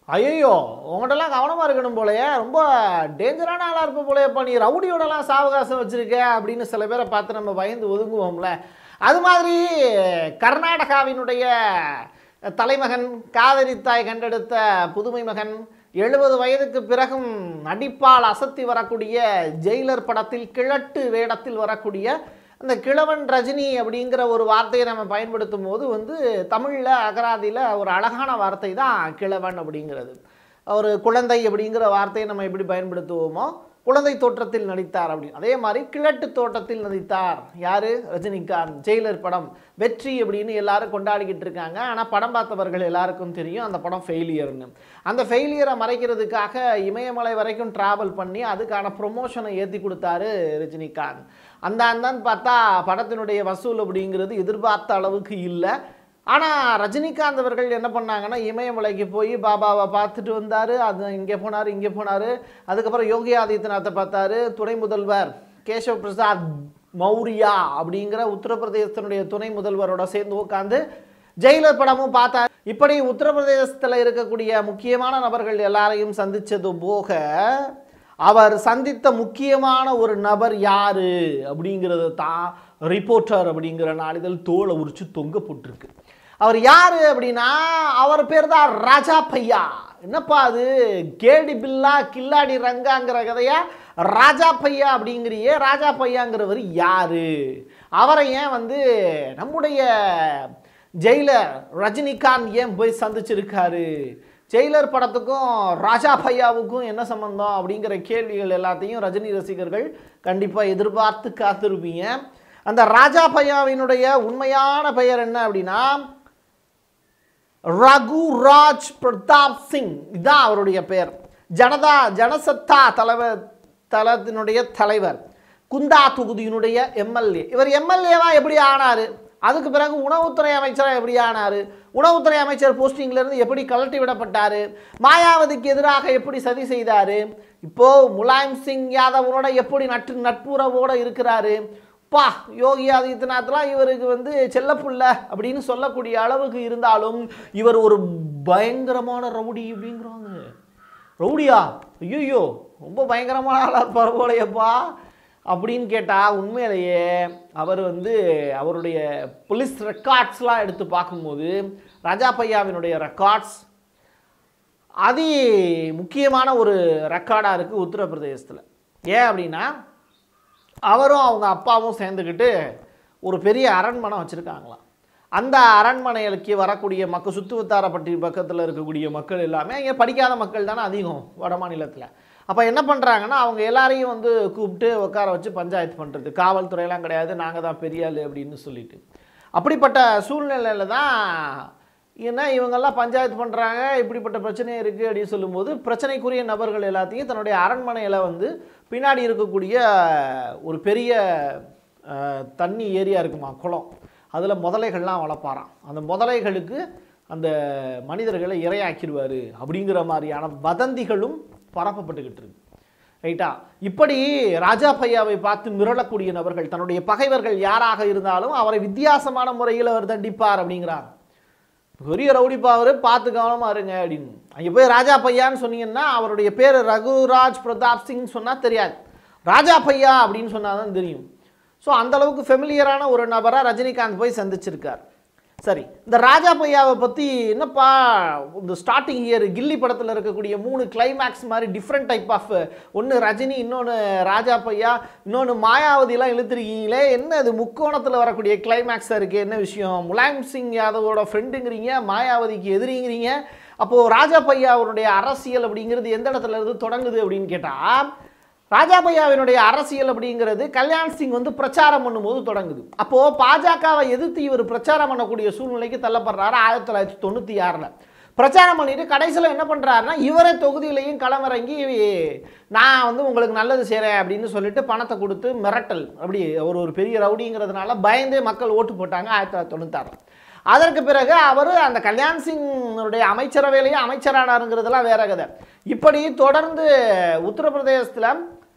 ஐயோ உங்கள்கிட்டலாம் கவனமாக இருக்கணும் போலயே ரொம்ப டேஞ்சரான ஆளாக இருப்ப போலயேப்பா நீ ரவுடியோடலாம் சாவகாசம் வச்சுருக்க அப்படின்னு சில பேரை பார்த்து நம்ம பயந்து ஒதுங்குவோம்ல அது மாதிரி கர்நாடகாவினுடைய தலைமகன் காவிரி தாய் கண்டெடுத்த புதுமை மகன் எழுபது வயதுக்கு பிறகும் நடிப்பால் அசத்தி வரக்கூடிய ஜெயிலர் படத்தில் கிழட்டு வேடத்தில் வரக்கூடிய அந்த கிழவன் ரஜினி அப்படிங்கிற ஒரு வார்த்தையை நம்ம பயன்படுத்தும் போது வந்து தமிழில் அகராதியில் ஒரு அழகான வார்த்தை தான் கிழவன் அப்படிங்கிறது ஒரு குழந்தை அப்படிங்கிற வார்த்தையை நம்ம எப்படி பயன்படுத்துவோமோ குழந்தை தோற்றத்தில் நடித்தார் அப்படின்னு அதே மாதிரி கிழட்டு தோட்டத்தில் நடித்தார் யாரு ரஜினிகாந்த் ஜெயிலர் படம் வெற்றி அப்படின்னு எல்லாரும் கொண்டாடிக்கிட்டு இருக்காங்க ஆனால் படம் பார்த்தவர்கள் எல்லாருக்கும் தெரியும் அந்த படம் ஃபெயிலியர்னு அந்த ஃபெயிலியரை மறைக்கிறதுக்காக இமயமலை வரைக்கும் டிராவல் பண்ணி அதுக்கான ப்ரொமோஷனை ஏற்றி கொடுத்தாரு ரஜினிகாந்த் அந்த அந்தான்னு பார்த்தா படத்தினுடைய வசூல் அப்படிங்கிறது எதிர்பார்த்த அளவுக்கு இல்லை ஆனால் ரஜினிகாந்த் அவர்கள் என்ன பண்ணாங்கன்னா இமயமலைக்கு போய் பாபாவை பார்த்துட்டு வந்தார் அது இங்கே போனார் இங்கே போனார் அதுக்கப்புறம் யோகி ஆதித்யநாத்தை பார்த்தாரு துணை முதல்வர் கேசவ் பிரசாத் மௌரியா அப்படிங்கிற உத்தரப்பிரதேசத்தினுடைய துணை முதல்வரோட சேர்ந்து உட்காந்து ஜெயிலர் படமும் பார்த்தார் இப்படி உத்தரப்பிரதேசத்தில் இருக்கக்கூடிய முக்கியமான நபர்கள் எல்லாரையும் சந்திச்சது போக அவர் சந்தித்த முக்கியமான ஒரு நபர் யாரு அப்படிங்கிறது தான் ரிப்போர்ட்டர் அப்படிங்கிற நாளிதழ் தோலை உரிச்சு தொங்க போட்டிருக்கு அவர் யாரு அப்படின்னா அவர் பேர் தான் ராஜா பையா என்னப்பா அது கேடி பில்லா கில்லாடி ரங்காங்கிற கதையா ராஜா பையா அப்படிங்கிறியே ராஜா பையாங்கிறவர் யாரு அவரை ஏன் வந்து நம்முடைய ஜெயிலர் ரஜினிகாந்த் ஏன் போய் சந்திச்சிருக்காரு ஜெயிலர் படத்துக்கும் ராஜா பையாவுக்கும் என்ன சம்பந்தம் அப்படிங்கிற கேள்விகள் எல்லாத்தையும் ரஜினி ரசிகர்கள் கண்டிப்பாக எதிர்பார்த்து காத்திருப்பீங்க அந்த ராஜா பையாவினுடைய உண்மையான பெயர் என்ன அப்படின்னா ரகுராஜ் பிரதாப் சிங் இதுதான் அவருடைய பெயர் ஜனதா ஜனசத்தா தலைவர் தளத்தினுடைய தலைவர் குந்தா தொகுதியினுடைய எம்எல்ஏ இவர் எம்எல்ஏவா எப்படி ஆனாரு அதுக்கு பிறகு உணவுத்துறை அமைச்சராக எப்படி ஆனார் உணவுத்துறை அமைச்சர் போஸ்டிங்ல இருந்து எப்படி கலட்டி விடப்பட்டார் மாயாவதிக்கு எதிராக எப்படி சதி செய்தார் இப்போ முலாயம் சிங் யாதவரோட எப்படி நட்பு நட்புறவோட இருக்கிறாரு பா யோகி ஆதித்யநாத்லாம் இவருக்கு வந்து செல்லப்புள்ள அப்படின்னு சொல்லக்கூடிய அளவுக்கு இருந்தாலும் இவர் ஒரு பயங்கரமான ரவுடி அப்படிங்கிறாங்க ரவுடியா ஐயோ ரொம்ப பயங்கரமான ஆளாக இருப்பார் போலையப்பா அப்படின்னு கேட்டால் உண்மையிலேயே அவர் வந்து அவருடைய போலீஸ் ரெக்கார்ட்ஸ்லாம் எடுத்து பார்க்கும்போது ராஜா பையாவினுடைய ரெக்கார்ட்ஸ் அதி முக்கியமான ஒரு ரெக்கார்டாக இருக்குது உத்தரப்பிரதேசத்தில் ஏன் அப்படின்னா அவரும் அவங்க அப்பாவும் சேர்ந்துக்கிட்டு ஒரு பெரிய அரண்மனை வச்சுருக்காங்களாம் அந்த அரண்மனைகளுக்கு வரக்கூடிய மக்கள் சுற்றுவட்டாரப்பட்டி பக்கத்தில் இருக்கக்கூடிய மக்கள் எல்லாமே இங்கே படிக்காத மக்கள் தானே அதிகம் வட மாநிலத்தில் அப்போ என்ன பண்ணுறாங்கன்னா அவங்க எல்லாரையும் வந்து கூப்பிட்டு உட்கார வச்சு பஞ்சாயத்து பண்ணுறது காவல்துறையெல்லாம் கிடையாது நாங்கள் தான் பெரிய ஆள் அப்படின்னு சொல்லிட்டு அப்படிப்பட்ட சூழ்நிலையில் தான் ஏன்னா இவங்கெல்லாம் பஞ்சாயத்து பண்ணுறாங்க இப்படிப்பட்ட பிரச்சனை இருக்குது அப்படின்னு சொல்லும்போது பிரச்சனைக்குரிய நபர்கள் எல்லாத்தையும் தன்னுடைய அரண்மனையில் வந்து பின்னாடி இருக்கக்கூடிய ஒரு பெரிய அஹ், தண்ணி ஏரியா இருக்குமா குளம் அதில் முதலைகள்லாம் வளர்ப்பாராம் அந்த முதலைகளுக்கு அந்த மனிதர்களை இரையாக்கிடுவார் அப்படிங்கிற மாதிரியான வதந்திகளும் பரப்பப்பட்டுக்கிட்டு இருக்கு ரைட்டா இப்படி ராஜா பையாவை பார்த்து மிரளக்கூடிய நபர்கள் தன்னுடைய பகைவர்கள் யாராக இருந்தாலும் அவரை வித்தியாசமான முறையில் அவர் தண்டிப்பார் அப்படிங்கிறார் பெரிய ரவுடிப்பா அவரு பார்த்து கவனமா இருங்க அப்படின்னு அங்கே போய் ராஜா பையான்னு சொன்னீங்கன்னா அவருடைய பேர் ரகுராஜ் பிரதாப் சிங் சொன்னால் தெரியாது ராஜா பையா அப்படின்னு சொன்னால் தான் தெரியும் ஸோ அந்த அளவுக்கு ஃபெமிலியரான ஒரு நபராக ரஜினிகாந்த் போய் சந்திச்சிருக்கார் சரி இந்த ராஜா பையாவை பற்றி என்னப்பா இந்த ஸ்டார்டிங் இயர் கில்லி படத்தில் இருக்கக்கூடிய மூணு கிளைமேக்ஸ் மாதிரி டிஃப்ரெண்ட் டைப் ஆஃப் ஒன்று ரஜினி இன்னொன்று ராஜா பையா இன்னொன்று மாயாவதிலாம் இழுத்துருக்கீங்களே என்ன அது முக்கோணத்தில் வரக்கூடிய கிளைமேக்ஸாக இருக்குது என்ன விஷயம் முலாயம் சிங் யாதவோட ஃப்ரெண்டுங்கிறீங்க மாயாவதிக்கு எதிரிங்கிறீங்க அப்போது ராஜா பையா அவருடைய அரசியல் அப்படிங்கிறது எந்த இடத்துல இருந்து தொடங்குது அப்படின்னு கேட்டால் ராஜா பையாவினுடைய அரசியல் அப்படிங்கிறது கல்யாண் சிங் வந்து பிரச்சாரம் பண்ணும்போது தொடங்குது அப்போது பாஜகவை எதிர்த்து இவர் பிரச்சாரம் பண்ணக்கூடிய சூழ்நிலைக்கு தள்ளப்படுறாரு ஆயிரத்தி தொள்ளாயிரத்தி தொண்ணூற்றி ஆறில் பிரச்சாரம் பண்ணிட்டு கடைசியில் என்ன பண்ணுறாருன்னா இவரே தொகுதியிலையும் களமிறங்கி நான் வந்து உங்களுக்கு நல்லது செய்கிறேன் அப்படின்னு சொல்லிட்டு பணத்தை கொடுத்து மிரட்டல் அப்படி அவர் ஒரு பெரிய ரவுடிங்கிறதுனால பயந்தே மக்கள் ஓட்டு போட்டாங்க ஆயிரத்தி தொள்ளாயிரத்தி தொண்ணூத்தாறில் அதற்கு பிறகு அவர் அந்த கல்யாண் சிங்குடைய அமைச்சரவையிலேயே அமைச்சரானாருங்கிறதுலாம் வேற கதை இப்படி தொடர்ந்து உத்தரப்பிரதேசத்தில்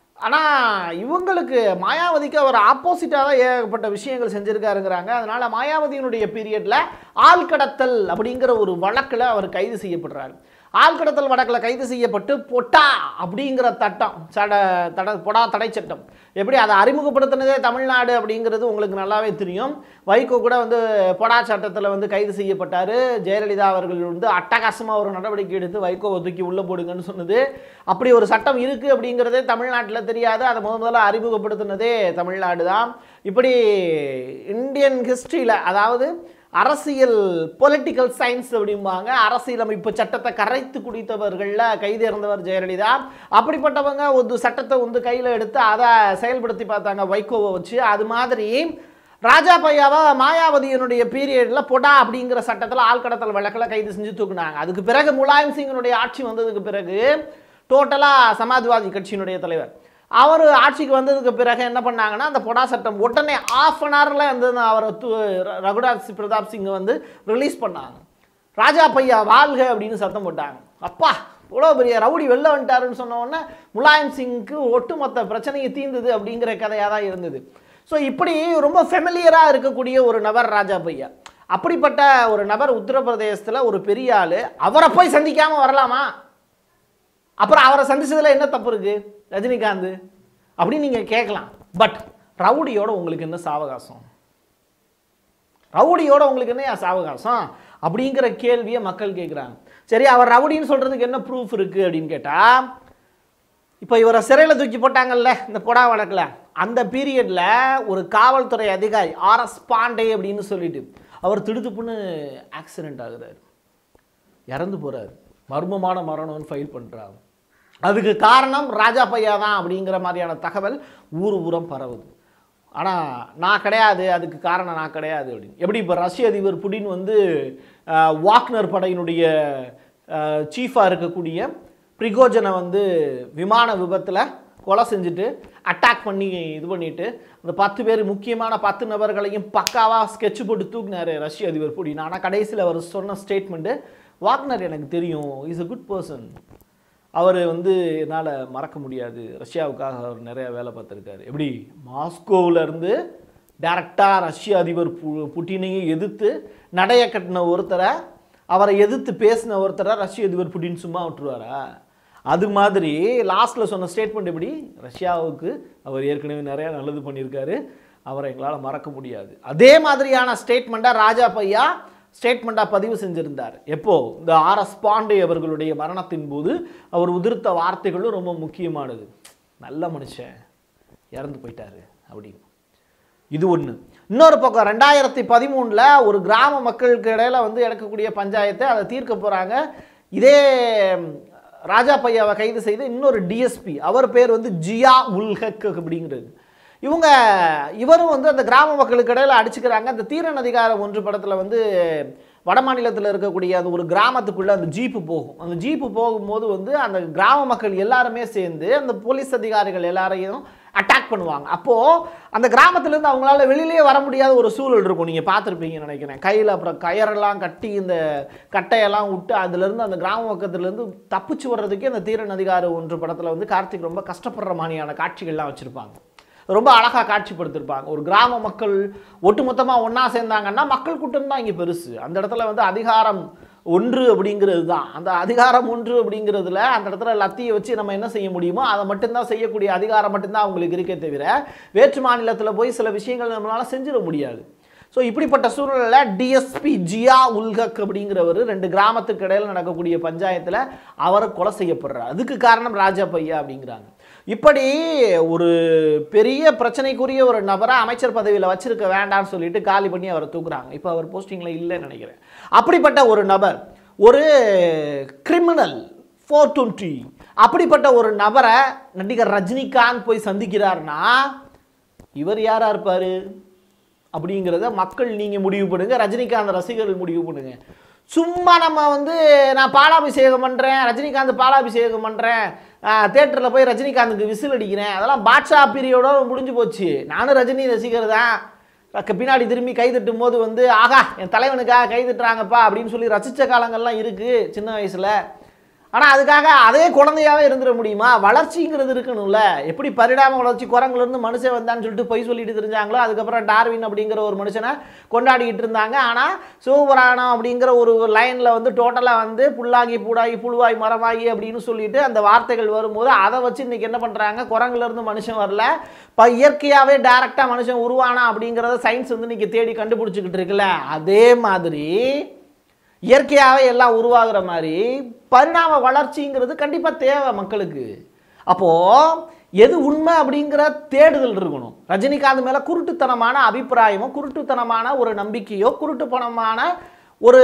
ஆனால் இவங்களுக்கு மாயாவதிக்கு அவர் ஆப்போசிட்டாக தான் ஏகப்பட்ட விஷயங்கள் செஞ்சுருக்காருங்கிறாங்க அதனால் மாயாவதியினுடைய பீரியடில் ஆள் கடத்தல் அப்படிங்கிற ஒரு வழக்கில் அவர் கைது செய்யப்படுறாரு ஆழ்கடத்தல் வழக்கில் கைது செய்யப்பட்டு பொட்டா அப்படிங்கிற தட்டம் சட தட பொடா தடை சட்டம் எப்படி அதை அறிமுகப்படுத்தினதே தமிழ்நாடு அப்படிங்கிறது உங்களுக்கு நல்லாவே தெரியும் வைகோ கூட வந்து பொடா சட்டத்தில் வந்து கைது செய்யப்பட்டார் ஜெயலலிதா அவர்கள் வந்து அட்டகாசமாக ஒரு நடவடிக்கை எடுத்து வைகோவை தூக்கி உள்ளே போடுங்கன்னு சொன்னது அப்படி ஒரு சட்டம் இருக்குது அப்படிங்கிறதே தமிழ்நாட்டில் தெரியாது அதை முத முதல்ல அறிமுகப்படுத்தினதே தமிழ்நாடு தான் இப்படி இந்தியன் ஹிஸ்ட்ரியில் அதாவது அரசியல் பொலிட்டிக்கல் சயின்ஸ் அப்படிம்பாங்க அரசியலமைப்பு சட்டத்தை கரைத்து குடித்தவர்களில் கைது இறந்தவர் ஜெயலலிதா அப்படிப்பட்டவங்க ஒரு சட்டத்தை வந்து கையில் எடுத்து அதை செயல்படுத்தி பார்த்தாங்க வைகோவை வச்சு அது மாதிரி ராஜா பையாவை மாயாவதியினுடைய பீரியடில் பொடா அப்படிங்கிற சட்டத்தில் ஆழ்கடத்தல் வழக்கில் கைது செஞ்சு தூக்குனாங்க அதுக்கு பிறகு முலாயம் சிங்கினுடைய ஆட்சி வந்ததுக்கு பிறகு டோட்டலாக சமாஜ்வாதி கட்சியினுடைய தலைவர் அவர் ஆட்சிக்கு வந்ததுக்கு பிறகு என்ன பண்ணாங்கன்னா அந்த பொடா சட்டம் உடனே ஆஃப் அன் ஹவரில் வந்து அவரை து- ர- ரகுராஜ் பிரதாப் சிங்கை வந்து ரிலீஸ் பண்ணாங்க ராஜா பையா வாழ்க அப்படின்னு சத்தம் போட்டாங்க அப்பா இவ்வளோ பெரிய ரவுடி வெளில வந்துட்டாருன்னு சொன்ன உடனே முலாயம் சிங்க்கு ஒட்டுமொத்த பிரச்சனையை தீர்ந்தது அப்படிங்கிற கதையாக தான் இருந்தது ஸோ இப்படி ரொம்ப ஃபெமிலியராக இருக்கக்கூடிய ஒரு நபர் ராஜா பையா அப்படிப்பட்ட ஒரு நபர் உத்தரப்பிரதேசத்தில் ஒரு பெரிய ஆள் அவரை போய் சந்திக்காமல் வரலாமா அப்புறம் அவரை சந்திச்சதுல என்ன தப்பு இருக்கு ரஜினிகாந்த் அப்படின்னு நீங்க கேட்கலாம் பட் ரவுடியோட உங்களுக்கு என்ன சாவகாசம் ரவுடியோட உங்களுக்கு என்ன சாவகாசம் அப்படிங்கிற கேள்வியை மக்கள் கேட்குறாங்க சரி அவர் ரவுடின்னு சொல்றதுக்கு என்ன ப்ரூஃப் இருக்கு அப்படின்னு கேட்டா இப்போ இவரை சிறையில் தூக்கி போட்டாங்கல்ல இந்த பொடா வழக்கில் அந்த பீரியடில் ஒரு காவல்துறை அதிகாரி ஆர்எஸ் பாண்டே அப்படின்னு சொல்லிட்டு அவர் திடுத்துப்புன்னு ஆக்சிடென்ட் ஆகுறாரு இறந்து போறாரு மர்மமான மரணம்னு ஃபைல் பண்றாங்க அதுக்கு காரணம் ராஜா பையா தான் அப்படிங்கிற மாதிரியான தகவல் ஊர் ஊரம் பரவுது ஆனால் நான் கிடையாது அதுக்கு காரணம் நான் கிடையாது அப்படின்னு எப்படி இப்போ ரஷ்ய அதிபர் புடின் வந்து அஹ், வாக்னர் படையினுடைய சீஃபாக இருக்கக்கூடிய பிரிகோஜனை வந்து விமான விபத்தில் கொலை செஞ்சுட்டு அட்டாக் பண்ணி இது பண்ணிட்டு அந்த பத்து பேர் முக்கியமான பத்து நபர்களையும் பக்காவாக ஸ்கெட்ச் போட்டு தூக்குனாரு ரஷ்ய அதிபர் புடின் ஆனால் கடைசியில் அவர் சொன்ன ஸ்டேட்மெண்ட்டு வாக்னர் எனக்கு தெரியும் இஸ் a குட் பர்சன் அவர் வந்து என்னால் மறக்க முடியாது ரஷ்யாவுக்காக அவர் நிறைய வேலை பார்த்துருக்காரு எப்படி மாஸ்கோவுல இருந்து டைரக்டாக ரஷ்ய அதிபர் பு புட்டினையும் எதிர்த்து நடைய கட்டின ஒருத்தரை அவரை எதிர்த்து பேசின ஒருத்தரை ரஷ்ய அதிபர் புட்டின் சும்மா விட்டுருவாரா அது மாதிரி லாஸ்ட்டில் சொன்ன ஸ்டேட்மெண்ட் எப்படி ரஷ்யாவுக்கு அவர் ஏற்கனவே நிறைய நல்லது பண்ணியிருக்காரு அவரை எங்களால் மறக்க முடியாது அதே மாதிரியான ஸ்டேட்மெண்ட்டை ராஜா பையா ஸ்டேட்மெண்ட்டாக பதிவு செஞ்சிருந்தார் எப்போ இந்த ஆர்எஸ் பாண்டே அவர்களுடைய மரணத்தின் போது அவர் உதிர்த்த வார்த்தைகளும் ரொம்ப முக்கியமானது நல்ல மனுஷன் இறந்து போயிட்டாரு அப்படின்னு இது ஒன்று இன்னொரு பக்கம் ரெண்டாயிரத்தி பதிமூணில் ஒரு கிராம மக்களுக்கு இடையில வந்து எடுக்கக்கூடிய பஞ்சாயத்தை அதை தீர்க்க போகிறாங்க இதே ம், ராஜா பையாவை கைது செய்து இன்னொரு டிஎஸ்பி அவர் பேர் வந்து ஜியா உல்ஹக் அப்படிங்கிறது இவங்க இவரும் வந்து அந்த கிராம மக்களுக்கு இடையில அடிச்சுக்கிறாங்க அந்த தீரன் அதிகாரம் ஒன்று படத்தில் வந்து வட மாநிலத்தில் இருக்கக்கூடிய அந்த ஒரு கிராமத்துக்குள்ள அந்த ஜீப்பு போகும் அந்த ஜீப்பு போகும்போது வந்து அந்த கிராம மக்கள் எல்லாருமே சேர்ந்து அந்த போலீஸ் அதிகாரிகள் எல்லாரையும் அட்டாக் பண்ணுவாங்க அப்போது அந்த கிராமத்துலேருந்து அவங்களால வெளியிலேயே வர முடியாத ஒரு சூழல் இருக்கும் நீங்கள் பார்த்துருப்பீங்கன்னு நினைக்கிறேன் கையில் அப்புறம் கயரெல்லாம் கட்டி இந்த கட்டையெல்லாம் விட்டு அதுலேருந்து அந்த கிராம பக்கத்துலேருந்து தப்பிச்சு வர்றதுக்கே அந்த தீரன் அதிகாரம் ஒன்று படத்தில் வந்து கார்த்திக் ரொம்ப கஷ்டப்படுற மாதிரியான காட்சிகள்லாம் வச்சுருப்பாங்க ரொம்ப அழகாக காட்சிப்படுத்திருப்பாங்க ஒரு கிராம மக்கள் ஒட்டுமொத்தமாக ஒன்றா சேர்ந்தாங்கன்னா மக்கள் கூட்டம் தான் இங்கே பெருசு அந்த இடத்துல வந்து அதிகாரம் ஒன்று அப்படிங்கிறது தான் அந்த அதிகாரம் ஒன்று அப்படிங்கிறதுல அந்த இடத்துல லத்தியை வச்சு நம்ம என்ன செய்ய முடியுமோ அதை மட்டும்தான் செய்யக்கூடிய அதிகாரம் மட்டும்தான் அவங்களுக்கு இருக்கே தவிர வேற்று மாநிலத்தில் போய் சில விஷயங்கள் நம்மளால செஞ்சிட முடியாது ஸோ இப்படிப்பட்ட சூழ்நிலையில் டிஎஸ்பி ஜியா உல்கக் அப்படிங்கிறவர் ரெண்டு கிராமத்துக்கு இடையில நடக்கக்கூடிய பஞ்சாயத்தில் அவரை கொலை செய்யப்படுறார் அதுக்கு காரணம் ராஜா பையா அப்படிங்கிறாங்க இப்படி ஒரு பெரிய பிரச்சனைக்குரிய ஒரு நபரை அமைச்சர் பதவியில் வச்சிருக்க வேண்டாம்னு சொல்லிட்டு காலி பண்ணி அவரை தூக்குறாங்க இப்போ அவர் போஸ்டிங்கில் இல்லைன்னு நினைக்கிறேன் அப்படிப்பட்ட ஒரு நபர் ஒரு கிரிமினல் ஃபோர் டுவெண்ட்டி அப்படிப்பட்ட ஒரு நபரை நடிகர் ரஜினிகாந்த் போய் சந்திக்கிறார்னா இவர் யாரா இருப்பாரு அப்படிங்கிறத மக்கள் நீங்கள் முடிவு பண்ணுங்க ரஜினிகாந்த் ரசிகர்கள் முடிவு பண்ணுங்க சும்மா நம்ம வந்து நான் பாலாபிஷேகம் பண்ணுறேன் ரஜினிகாந்த் பாலாபிஷேகம் பண்ணுறேன் தேட்டரில் போய் ரஜினிகாந்துக்கு விசில் அடிக்கிறேன் அதெல்லாம் பாட்ஷா பீரியடோட முடிஞ்சு போச்சு நானும் ரஜினி ரசிகர் தான் க- பின்னாடி திரும்பி கை தட்டும் போது வந்து ஆகா என் தலைவனுக்காக கை தட்டுறாங்கப்பா அப்படின்னு சொல்லி ரசித்த காலங்கள்லாம் இருக்குது சின்ன வயசில் ஆனால் அதுக்காக அதே குழந்தையாவே இருந்துட முடியுமா வளர்ச்சிங்கிறது இருக்கணும்ல எப்படி பரிணாம வளர்ச்சி குரங்குலேருந்து மனுஷன் வந்தான்னு சொல்லிட்டு பொய் சொல்லிட்டு தெரிஞ்சாங்களோ அதுக்கப்புறம் டார்வின் அப்படிங்கிற ஒரு மனுஷனை கொண்டாடிக்கிட்டு இருந்தாங்க ஆனால் சிவபுராணம் அப்படிங்கிற ஒரு லைனில் வந்து டோட்டலாக வந்து புல்லாகி பூடாகி புழுவாய் மரமாகி அப்படின்னு சொல்லிட்டு அந்த வார்த்தைகள் வரும்போது அதை வச்சு இன்னைக்கு என்ன பண்ணுறாங்க குரங்குலேருந்து மனுஷன் வரல இப்போ இயற்கையாகவே டைரெக்டாக மனுஷன் உருவானா அப்படிங்கிறத சயின்ஸ் வந்து இன்னைக்கு தேடி கண்டுபிடிச்சிக்கிட்டு இருக்குல்ல அதே மாதிரி இயற்கையாகவே எல்லாம் உருவாகிற மாதிரி பரிணாம வளர்ச்சிங்கிறது கண்டிப்பாக தேவை மக்களுக்கு அப்போது எது உண்மை அப்படிங்கிற தேடுதல் இருக்கணும் ரஜினிகாந்த் மேலே குருட்டுத்தனமான அபிப்பிராயமோ குருட்டுத்தனமான ஒரு நம்பிக்கையோ குருட்டுத்தனமான ஒரு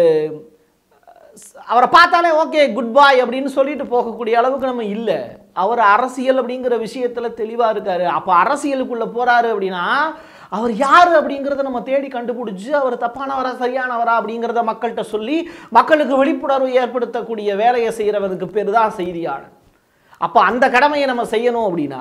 அவரை பார்த்தாலே ஓகே குட் பாய் அப்படின்னு சொல்லிட்டு போகக்கூடிய அளவுக்கு நம்ம இல்லை அவர் அரசியல் அப்படிங்கிற விஷயத்துல தெளிவா இருக்காரு அப்போ அரசியலுக்குள்ள போறாரு அப்படின்னா அவர் யார் அப்படிங்கிறத நம்ம தேடி கண்டுபிடிச்சு அவர் தப்பானவரா சரியானவரா அப்படிங்கிறத மக்கள்கிட்ட சொல்லி மக்களுக்கு விழிப்புணர்வு ஏற்படுத்தக்கூடிய வேலையை செய்கிறவனுக்கு பேர் தான் செய்தியாளர் அப்போ அந்த கடமையை நம்ம செய்யணும் அப்படின்னா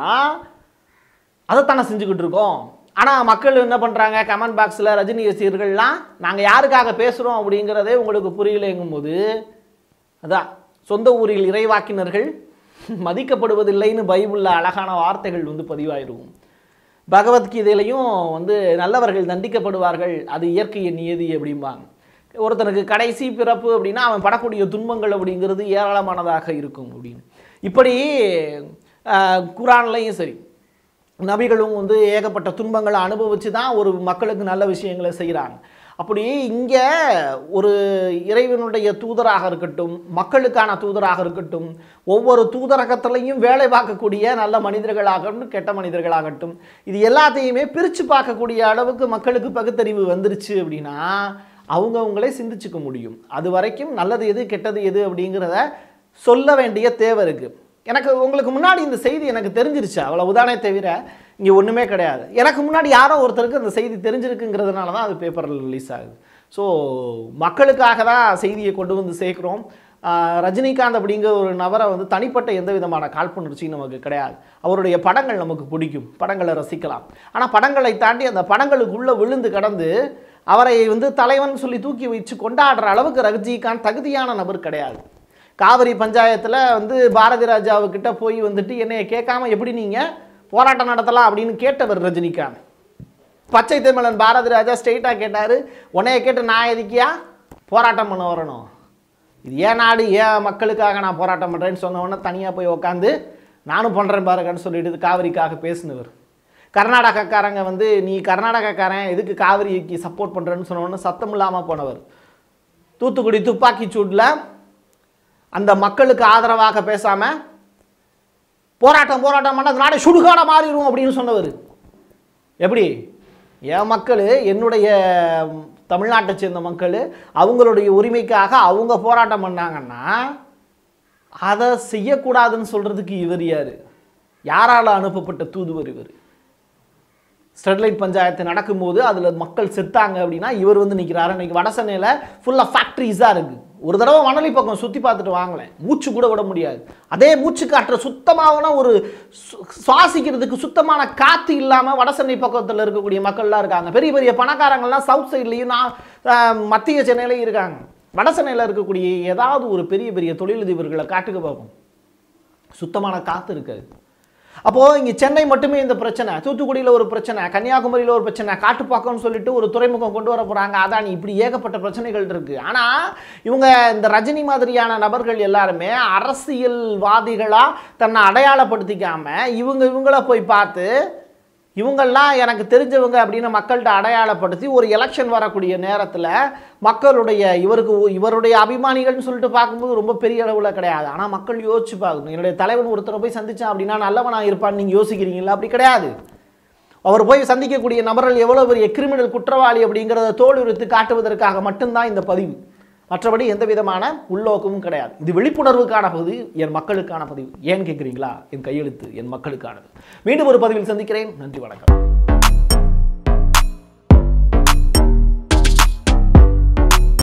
அதைத்தானே செஞ்சுக்கிட்டு இருக்கோம் ஆனால் மக்கள் என்ன பண்ணுறாங்க கமெண்ட் பாக்ஸில் ரஜினி ரசிகர்கள்லாம் நாங்கள் யாருக்காக பேசுகிறோம் அப்படிங்கிறதே உங்களுக்கு புரியலைங்கும் போது அதான் சொந்த ஊரில் இறைவாக்கினர்கள் மதிக்கப்படுவதில்லைன்னு பைபிளில் அழகான வார்த்தைகள் வந்து பதிவாயிருக்கும் பகவத்கீதையிலையும் வந்து நல்லவர்கள் தண்டிக்கப்படுவார்கள் அது இயற்கையின் நியதி அப்படிம்பாங்க ஒருத்தனுக்கு கடைசி பிறப்பு அப்படின்னா அவன் படக்கூடிய துன்பங்கள் அப்படிங்கிறது ஏராளமானதாக இருக்கும் அப்படின்னு இப்படி ஆஹ், குரான்லையும் சரி நபிகளும் வந்து ஏகப்பட்ட துன்பங்களை அனுபவித்து தான் ஒரு மக்களுக்கு நல்ல விஷயங்களை செய்கிறாங்க அப்படி இங்கே ஒரு இறைவனுடைய தூதராக இருக்கட்டும் மக்களுக்கான தூதராக இருக்கட்டும் ஒவ்வொரு தூதரகத்திலையும் வேலை பார்க்கக்கூடிய நல்ல மனிதர்களாகட்டும் கெட்ட மனிதர்களாகட்டும் இது எல்லாத்தையுமே பிரித்து பார்க்கக்கூடிய அளவுக்கு மக்களுக்கு பகுத்தறிவு வந்துருச்சு அப்படின்னா அவங்கவுங்களே சிந்திச்சுக்க முடியும் அது வரைக்கும் நல்லது எது கெட்டது எது அப்படிங்கிறத சொல்ல வேண்டிய தேவை இருக்குது எனக்கு உங்களுக்கு முன்னாடி இந்த செய்தி எனக்கு தெரிஞ்சிருச்சு அவ்வளவுதானே தவிர இங்கே ஒன்றுமே கிடையாது எனக்கு முன்னாடி யாரோ ஒருத்தருக்கு அந்த செய்தி தெரிஞ்சிருக்குங்கிறதுனால தான் அது பேப்பரில் ரிலீஸ் ஆகுது ஸோ மக்களுக்காக தான் செய்தியை கொண்டு வந்து சேர்க்குறோம் ஆஹ் ரஜினிகாந்த் அப்படிங்கிற ஒரு நபரை வந்து தனிப்பட்ட எந்த விதமான காழ்ப்புணர்ச்சியும் நமக்கு கிடையாது அவருடைய படங்கள் நமக்கு பிடிக்கும் படங்களை ரசிக்கலாம் ஆனால் படங்களை தாண்டி அந்த படங்களுக்குள்ளே விழுந்து கடந்து அவரை வந்து தலைவன் சொல்லி தூக்கி வச்சு கொண்டாடுற அளவுக்கு ரஜினிகாந்த் தகுதியான நபர் கிடையாது காவிரி பஞ்சாயத்தில் வந்து பாரதி ராஜாவுக்கிட்ட போய் வந்துட்டு என்னைய கேட்காம எப்படி நீங்கள் போராட்டம் நடத்தலாம் அப்படின்னு கேட்டவர் ரஜினிகாந்த் பச்சை தமிழன் பாரதி ராஜா ஸ்ட்ரெயிட்டாக கேட்டார் உன்னைய கேட்டு நான் எதுக்கியா போராட்டம் பண்ண வரணும் இது ஏன் நாடு ஏன் மக்களுக்காக நான் போராட்டம் பண்ணுறேன்னு சொன்ன உடனே தனியாக போய் உக்காந்து நானும் பண்ணுறேன் பாருங்கன்னு சொல்லிட்டு காவிரிக்காக பேசினவர் கர்நாடகாக்காரங்க வந்து நீ கர்நாடகாக்காரன் எதுக்கு காவிரிக்கு சப்போர்ட் பண்ணுறேன்னு சொன்ன உடனே சத்தம் இல்லாமல் போனவர் தூத்துக்குடி துப்பாக்கி சூட்டில் அந்த மக்களுக்கு ஆதரவாக பேசாம போராட்டம் போராட்டம் பண்ண நாடே சுடுகாட மாறிடும் அப்படின்னு சொன்னவர் எப்படி என் மக்கள் என்னுடைய தமிழ்நாட்டை சேர்ந்த மக்கள் அவங்களுடைய உரிமைக்காக அவங்க போராட்டம் பண்ணாங்கன்னா அதை செய்யக்கூடாதுன்னு சொல்றதுக்கு இவர் யாரு யாரால அனுப்பப்பட்ட தூதுவர் இவர் ஸ்டெர்லைட் பஞ்சாயத்து நடக்கும்போது அதில் மக்கள் செத்தாங்க அப்படின்னா இவர் வந்து நிற்கிறாரு இன்னைக்கு வட சென்னையில் ஃபுல்லாக ஃபேக்ட்ரிஸாக இருக்குது ஒரு தடவை மணலி பக்கம் சுற்றி பார்த்துட்டு வாங்களேன் மூச்சு கூட விட முடியாது அதே மூச்சு காற்ற சுத்தமான ஒரு சு- சுவாசிக்கிறதுக்கு சுத்தமான காற்று இல்லாமல் வட சென்னை பக்கத்தில் இருக்கக்கூடிய மக்கள்லாம் இருக்காங்க பெரிய பெரிய பணக்காரங்கள்லாம் சவுத் சைட்லேயும் நான் ஆஹ், மத்திய சென்னையிலையும் இருக்காங்க வட சென்னையில் இருக்கக்கூடிய ஏதாவது ஒரு பெரிய பெரிய தொழிலதிபர்களை காட்டுக்கு பார்ப்போம் சுத்தமான காற்று இருக்காது அப்போது இங்கே சென்னை மட்டுமே இந்த பிரச்சனை தூத்துக்குடியில் ஒரு பிரச்சனை கன்னியாகுமரியில் ஒரு பிரச்சனை காட்டுப்பாக்கம்னு சொல்லிட்டு ஒரு துறைமுகம் கொண்டு வர போகிறாங்க அதானி இப்படி ஏகப்பட்ட பிரச்சனைகள் இருக்குது ஆனால் இவங்க இந்த ரஜினி மாதிரியான நபர்கள் எல்லாருமே அரசியல்வாதிகளாக தன்னை அடையாளப்படுத்திக்காம இவங்க இவங்கள போய் பார்த்து இவங்கெல்லாம் எனக்கு தெரிஞ்சவங்க அப்படின்னு மக்கள்கிட்ட அடையாளப்படுத்தி ஒரு எலெக்ஷன் வரக்கூடிய நேரத்தில் மக்களுடைய இவருக்கு இவருடைய அபிமானிகள்னு சொல்லிட்டு பார்க்கும்போது ரொம்ப பெரிய அளவில் கிடையாது ஆனால் மக்கள் யோசிச்சு பார்க்கணும் என்னுடைய தலைவன் ஒருத்தரை போய் சந்திச்சான் அப்படின்னா நல்லவனாக இருப்பான்னு நீங்கள் யோசிக்கிறீங்களா அப்படி கிடையாது அவர் போய் சந்திக்கக்கூடிய நபர்கள் எவ்வளோ பெரிய கிரிமினல் குற்றவாளி அப்படிங்கிறத தோலுரித்து காட்டுவதற்காக மட்டும்தான் இந்த பதிவு மற்றபடி எந்த விதமான உள்நோக்கமும் கிடையாது இது விழிப்புணர்வுக்கான பதிவு என் மக்களுக்கான பதிவு ஏன் கேட்குறீங்களா என் கையெழுத்து என் மக்களுக்கானது மீண்டும் ஒரு பதிவில் சந்திக்கிறேன் நன்றி வணக்கம்